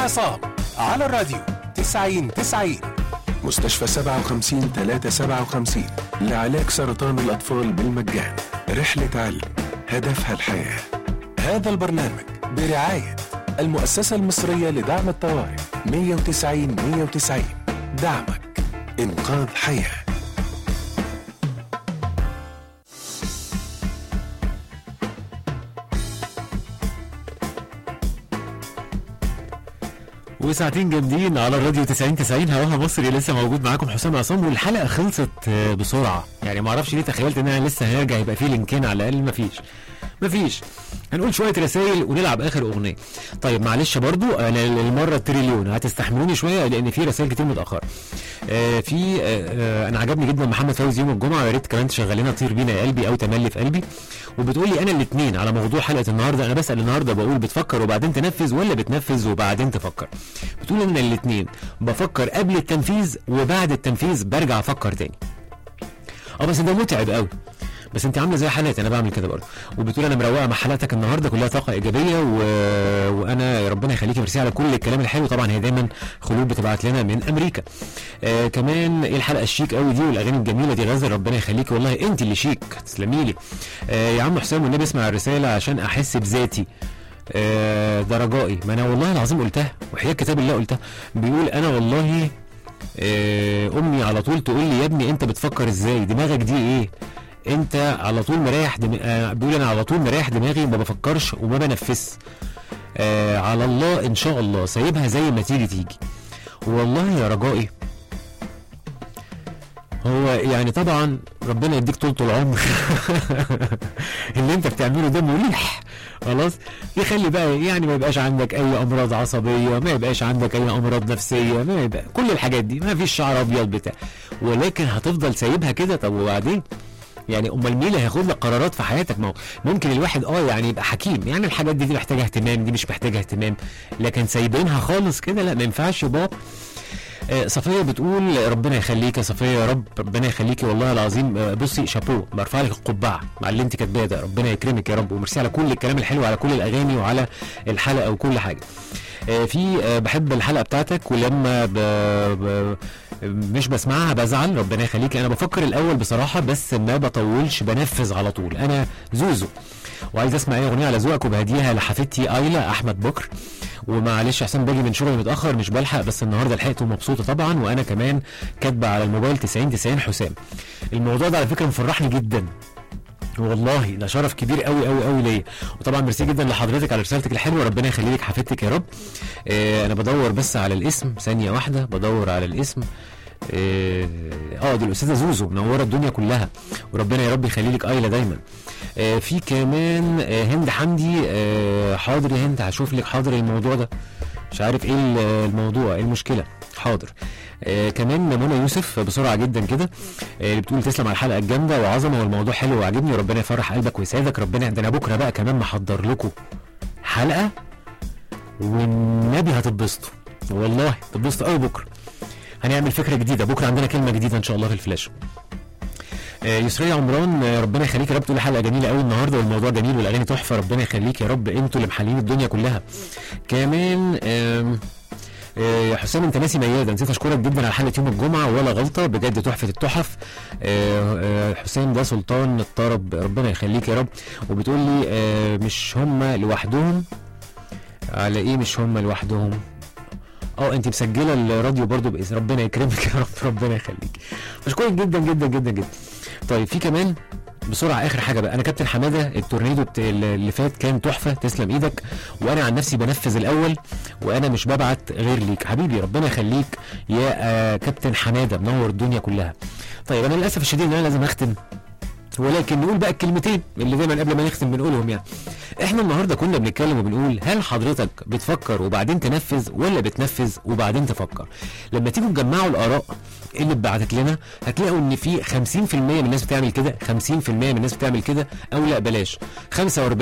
عصام على الراديو 90 90 مستشفى 57 357 لعلاج سرطان الأطفال بالمجان رحلة علم هدفها الحياة هذا البرنامج برعاية المؤسسة المصرية لدعم الطوارئ 190 190 دعمك إنقاذ حياه وساعتين جامدين على الراديو 90 90 هواها مصري لسه موجود معاكم حسام عصام والحلقه خلصت آه، بسرعه يعني ما اعرفش ليه تخيلت ان انا لسه هيرجع يبقى فيه لينكين على الاقل مفيش مفيش هنقول شويه رسائل ونلعب اخر اغنيه طيب معلش برضو انا المره التريليون هتستحملوني شويه لان في رسائل كتير متاخره آه في آه آه انا عجبني جدا محمد فوزي يوم الجمعه يا ريت كمان تشغل لنا طير بينا يا قلبي او تملي في قلبي وبتقول لي انا الاثنين على موضوع حلقه النهارده انا بسال النهارده بقول بتفكر وبعدين تنفذ ولا بتنفذ وبعدين تفكر بتقول ان الاثنين بفكر قبل التنفيذ وبعد التنفيذ برجع افكر تاني اه بس ده متعب قوي بس انت عامله زي حالاتي انا بعمل كده برضه وبتقول انا مروقه مع حلقتك النهارده كلها طاقه ايجابيه و... وانا ربنا يخليكي ميرسي على كل الكلام الحلو طبعا هي دايما خلود بتبعت لنا من امريكا آه كمان ايه الحلقه الشيك قوي دي والاغاني الجميله دي غزل ربنا يخليكي والله انت اللي شيك تسلمي لي آه يا عم حسام والنبي اسمع الرساله عشان احس بذاتي آه ده رجائي ما انا والله العظيم قلتها وحياه كتاب الله قلتها بيقول انا والله آه امي على طول تقول لي يا ابني انت بتفكر ازاي دماغك دي ايه انت على طول مريح دم... آه بيقول انا على طول مريح دماغي ما بفكرش وما بنفذش آه على الله ان شاء الله سايبها زي ما تيجي تيجي والله يا رجائي هو يعني طبعا ربنا يديك طول العمر اللي انت بتعمله ده مريح خلاص يخلي بقى يعني ما يبقاش عندك اي امراض عصبيه ما يبقاش عندك اي امراض نفسيه ما يبقى كل الحاجات دي ما فيش شعر ابيض بتاع ولكن هتفضل سايبها كده طب وبعدين يعني امال مين اللي هياخد لك قرارات في حياتك ما هو ممكن الواحد اه يعني يبقى حكيم يعني الحاجات دي, دي محتاجه اهتمام دي مش محتاجه اهتمام لكن سايبينها خالص كده لا ما ينفعش يا بابا آه، صفيه بتقول ربنا يخليك يا صفيه يا رب ربنا يخليكي والله العظيم آه، بصي شابو برفع لك القبعه مع اللي انت كاتباه ده ربنا يكرمك يا رب وميرسي على كل الكلام الحلو على كل الاغاني وعلى الحلقه وكل حاجه آه، في آه، بحب الحلقه بتاعتك ولما ب... ب... مش بسمعها بزعل ربنا يخليكي انا بفكر الاول بصراحه بس ما بطولش بنفذ على طول انا زوزو وعايز اسمع اي اغنيه على ذوقك وبهديها لحفيدتي ايلا احمد بكر ومعلش عشان باجي من شغلي متاخر مش بلحق بس النهارده لحقت ومبسوطه طبعا وانا كمان كاتبه على الموبايل 90 90 حسام الموضوع ده على فكره مفرحني جدا والله ده شرف كبير قوي قوي قوي ليا وطبعا ميرسي جدا لحضرتك على رسالتك الحلوه ربنا يخليك حفيدتك يا رب آه انا بدور بس على الاسم ثانيه واحده بدور على الاسم اه آه، دي الاستاذه زوزو منوره الدنيا كلها وربنا يا رب يخلي لك ايلا دايما آه في كمان آه هند حمدي آه حاضر يا هند هشوف لك حاضر الموضوع ده مش عارف ايه ال- الموضوع ايه المشكله حاضر آه كمان منى يوسف بسرعه جدا كده آه اللي بتقول تسلم على الحلقه الجامده وعظمه والموضوع حلو وعاجبني وربنا يفرح قلبك ويسعدك ربنا ده انا بكره بقى كمان محضر لكم حلقه والنبي هتتبسطوا والله تتبسطوا قوي بكره هنعمل فكره جديده بكره عندنا كلمه جديده ان شاء الله في الفلاش آه، يسرية عمران آه، ربنا يخليك يا رب تقول حلقه جميله قوي النهارده والموضوع جميل والاغاني تحفه ربنا يخليك يا رب انتوا اللي محلين الدنيا كلها كمان آم، آه، يا حسام انت ناسي ميادة نسيت اشكرك جدا على حلقه يوم الجمعه ولا غلطه بجد تحفه التحف آه، آه، حسام ده سلطان الطرب ربنا يخليك يا رب وبتقول لي آه، مش هم لوحدهم على ايه مش هم لوحدهم اه انت مسجله الراديو برضو باذن ربنا يكرمك يا رب ربنا يخليك بشكرك جدا جدا جدا جدا طيب في كمان بسرعه اخر حاجه بقى انا كابتن حماده التورنيدو بت... اللي فات كان تحفه تسلم ايدك وانا عن نفسي بنفذ الاول وانا مش ببعت غير ليك حبيبي ربنا يخليك يا آه كابتن حماده منور الدنيا كلها طيب انا للاسف الشديد ان انا لازم اختم ولكن نقول بقى الكلمتين اللي دايما قبل ما نختم بنقولهم يعني احنا النهارده كنا بنتكلم وبنقول هل حضرتك بتفكر وبعدين تنفذ ولا بتنفذ وبعدين تفكر لما تيجوا تجمعوا الاراء اللي اتبعتت لنا هتلاقوا ان في 50% من الناس بتعمل كده 50% من الناس بتعمل كده او لا بلاش 45%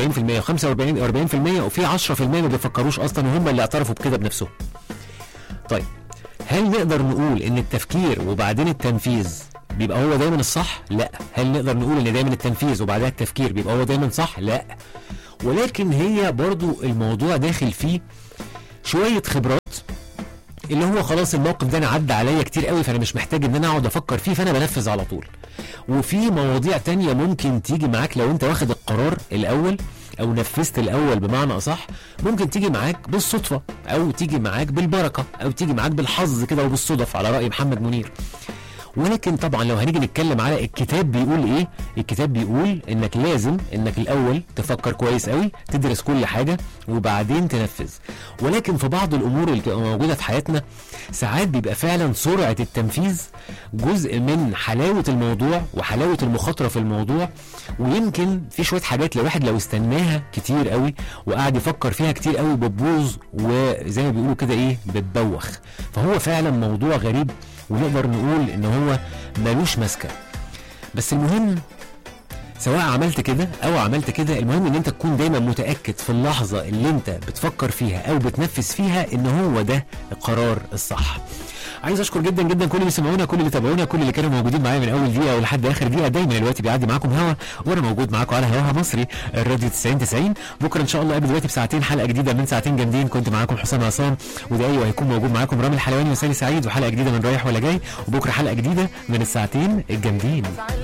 و45 40% وفي 10% ما بيفكروش اصلا وهم اللي اعترفوا بكده بنفسهم طيب هل نقدر نقول ان التفكير وبعدين التنفيذ بيبقى هو دايما الصح؟ لا. هل نقدر نقول ان دايما التنفيذ وبعدها التفكير بيبقى هو دايما صح؟ لا. ولكن هي برضو الموضوع داخل فيه شويه خبرات اللي هو خلاص الموقف ده انا عدى عليا كتير قوي فانا مش محتاج ان انا اقعد افكر فيه فانا بنفذ على طول وفي مواضيع تانية ممكن تيجي معاك لو انت واخد القرار الاول او نفذت الاول بمعنى اصح ممكن تيجي معاك بالصدفه او تيجي معاك بالبركه او تيجي معاك بالحظ كده وبالصدف على راي محمد منير ولكن طبعا لو هنيجي نتكلم على الكتاب بيقول ايه الكتاب بيقول انك لازم انك الاول تفكر كويس قوي تدرس كل حاجه وبعدين تنفذ ولكن في بعض الامور اللي بتبقى موجوده في حياتنا ساعات بيبقى فعلا سرعه التنفيذ جزء من حلاوه الموضوع وحلاوه المخاطره في الموضوع ويمكن في شويه حاجات لو واحد لو استناها كتير قوي وقعد يفكر فيها كتير قوي بتبوظ وزي ما بيقولوا كده ايه بتبوخ فهو فعلا موضوع غريب ونقدر نقول ان هو ملوش ماسكه بس المهم سواء عملت كده او عملت كده المهم ان انت تكون دايما متاكد في اللحظه اللي انت بتفكر فيها او بتنفذ فيها ان هو ده القرار الصح عايز اشكر جدا جدا كل اللي سمعونا كل اللي تابعونا كل اللي كانوا موجودين معايا من اول دقيقه ولحد اخر دقيقه دايما الوقت بيعدي معاكم هوا وانا موجود معاكم على هواها مصري الراديو 90 90 بكره ان شاء الله قبل دلوقتي بساعتين حلقه جديده من ساعتين جامدين كنت معاكم حسام عصام وده ايوه هيكون موجود معاكم رامي الحلواني وسالي سعيد وحلقه جديده من رايح ولا جاي وبكره حلقه جديده من الساعتين الجامدين